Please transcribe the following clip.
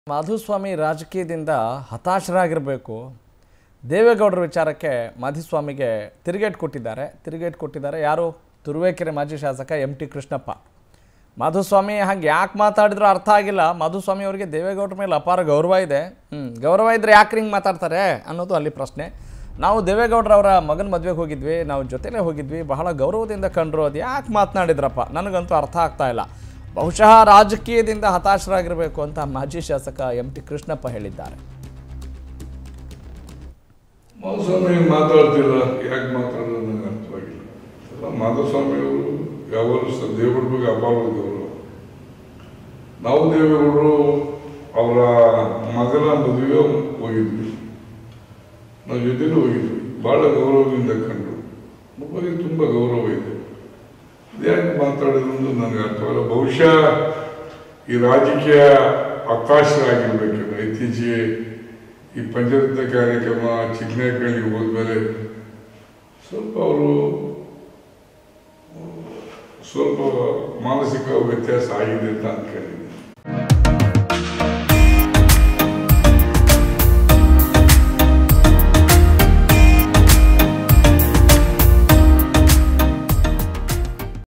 ಮಾಧುಸ್ವಾಮಿ ರಾಜಕೀಯದಿಂದ ಹತಾಶರಾಗಿರಬೇಕು ದೇವೇಗೌಡರ ವಿಚಾರಕ್ಕೆ ಮಾಧುಸ್ವಾಮಿಗೆ ತಿರುಗೇಟ್ ಕೊಟ್ಟಿದ್ದಾರೆ ತಿರುಗೇಟ್ ಕೊಟ್ಟಿದ್ದಾರೆ ಯಾರು ತುರುವೇಕೆರೆ ಮಾಜಿ ಶಾಸಕ ಎಂ ಟಿ ಕೃಷ್ಣಪ್ಪ ಮಾಧುಸ್ವಾಮಿ ಹಾಗೆ ಯಾಕೆ ಮಾತಾಡಿದ್ರು ಅರ್ಥ ಆಗಿಲ್ಲ ಮಾಧುಸ್ವಾಮಿ ಅವರಿಗೆ ದೇವೇಗೌಡರ ಮೇಲೆ ಅಪಾರ ಗೌರವ ಇದೆ ಹ್ಞೂ ಗೌರವ ಇದ್ದರೆ ಯಾಕೆ ಹಿಂಗೆ ಮಾತಾಡ್ತಾರೆ ಅನ್ನೋದು ಅಲ್ಲಿ ಪ್ರಶ್ನೆ ನಾವು ದೇವೇಗೌಡರವರ ಮಗನ ಮದುವೆಗೆ ಹೋಗಿದ್ವಿ ನಾವು ಜೊತೆಲೇ ಹೋಗಿದ್ವಿ ಬಹಳ ಗೌರವದಿಂದ ಕಂಡ್ರು ಅದು ಯಾಕೆ ಮಾತನಾಡಿದ್ರಪ್ಪ ನನಗಂತೂ ಅರ್ಥ ಆಗ್ತಾ ಇಲ್ಲ ಬಹುಶಃ ರಾಜಕೀಯದಿಂದ ಹತಾಶರಾಗಿರಬೇಕು ಅಂತ ಮಾಜಿ ಶಾಸಕ ಎಂ ಟಿ ಕೃಷ್ಣಪ್ಪ ಹೇಳಿದ್ದಾರೆ ಮಾಧುಸ್ವಾಮಿ ಮಾತಾಡ್ತಿಲ್ಲ ಯಾಕೆ ಮಾತಾಡೋದು ನನಗೆ ಅರ್ಥವಾಗಿಲ್ಲ ಅಲ್ಲ ಮಾಧುಸ್ವಾಮಿ ಅವರು ಯಾವಾಗಲೂ ಸಹ ದೇವರ ಬಗ್ಗೆ ಅಪಾರದ ಗೌರವ ನಾವು ದೇವೇಗೌಡರು ಅವರ ಮಗನ ಮದುವೆಗೆ ಹೋಗಿದ್ವಿ ನಾವು ಜೊತೆಲೂ ಹೋಗಿದ್ವಿ ಭಾಳ ಗೌರವದಿಂದ ಕಂಡು ಮಗುವಿಗೆ ತುಂಬ ಗೌರವ ಇದೆ ಯಾಕೆ ಮಾತಾಡಿದ್ರು ಅಂತ ನನಗೆ ಅರ್ಥವಲ್ಲ ಬಹುಶಃ ಈ ರಾಜಕೀಯ ಹತಾಶರಾಗಿರ್ಬೇಕೇನೋ ಇತ್ತೀಚೆಗೆ ಈ ಪಂಚರತ್ನ ಕಾರ್ಯಕ್ರಮ ಚಿಕ್ಕನೇಕಳ್ಳಿಗೆ ಹೋದ್ಮೇಲೆ ಸ್ವಲ್ಪ ಅವರು ಸ್ವಲ್ಪ ಮಾನಸಿಕ ವ್ಯತ್ಯಾಸ ಆಗಿದೆ ಅಂತ ಅನ್ಕೊಂಡಿದ್ದೀನಿ